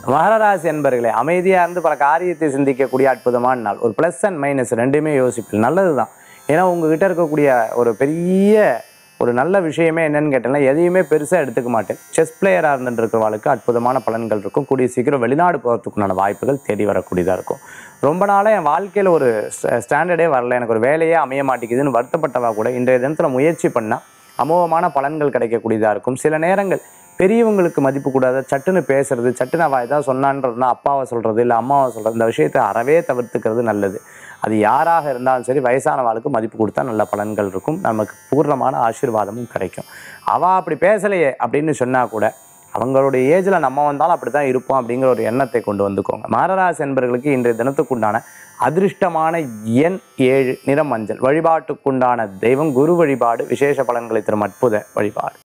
மகராசி என்பர்களே அமைதியாக இருந்து பல காரியத்தை சிந்திக்கக்கூடிய அற்புதமான நாள் ஒரு ப்ளஸ் அண்ட் மைனஸ் ரெண்டுமே யோசிப்பில் நல்லது தான் ஏன்னா உங்ககிட்ட இருக்கக்கூடிய ஒரு பெரிய ஒரு நல்ல விஷயமே என்னன்னு கேட்டீங்கன்னா எதையுமே பெருசாக எடுத்துக்க மாட்டேன் செஸ் பிளேயராக இருந்துட்டு இருக்கிறவங்களுக்கு அற்புதமான பலன்கள் இருக்கும் கூடிய சீக்கிரம் வெளிநாடு போகிறதுக்குண்டான வாய்ப்புகள் தேடி வரக்கூடியதாக இருக்கும் ரொம்ப நாளாக என் வாழ்க்கையில் ஒரு ஸ்டாண்டர்டே வரல எனக்கு ஒரு வேலையே அமைய மாட்டேங்குதுன்னு வருத்தப்பட்டவா கூட இன்றைய தினத்தில் முயற்சி பண்ணால் அமோகமான பலன்கள் கிடைக்கக்கூடியதாக இருக்கும் சில நேரங்கள் பெரியவங்களுக்கு மதிப்பு கூடாத சட்டுன்னு பேசுறது சட்டுன்னு அவள் ஏதாவது சொன்னான்றதுனா அப்பாவை சொல்கிறது இல்லை அம்மாவை சொல்கிறது இந்த விஷயத்தை அறவே தவிர்த்துக்கிறது நல்லது அது யாராக இருந்தாலும் சரி வயசானவாளுக்கு மதிப்பு கொடுத்தா நல்ல பலன்கள் இருக்கும் நமக்கு பூர்ணமான ஆசீர்வாதமும் கிடைக்கும் அவள் அப்படி பேசலையே அப்படின்னு சொன்னால் கூட அவங்களுடைய ஏஜில் நம்ம வந்தாலும் அப்படி தான் இருப்போம் அப்படிங்கிற ஒரு எண்ணத்தை கொண்டு வந்துக்கோங்க மாரராசி என்பர்களுக்கு இன்றைய தினத்துக்குண்டான அதிர்ஷ்டமான எண் ஏழு நிறம் மஞ்சள் வழிபாட்டுக்குண்டான தெய்வம் குரு வழிபாடு விசேஷ பலன்களை தரும் அற்புத வழிபாடு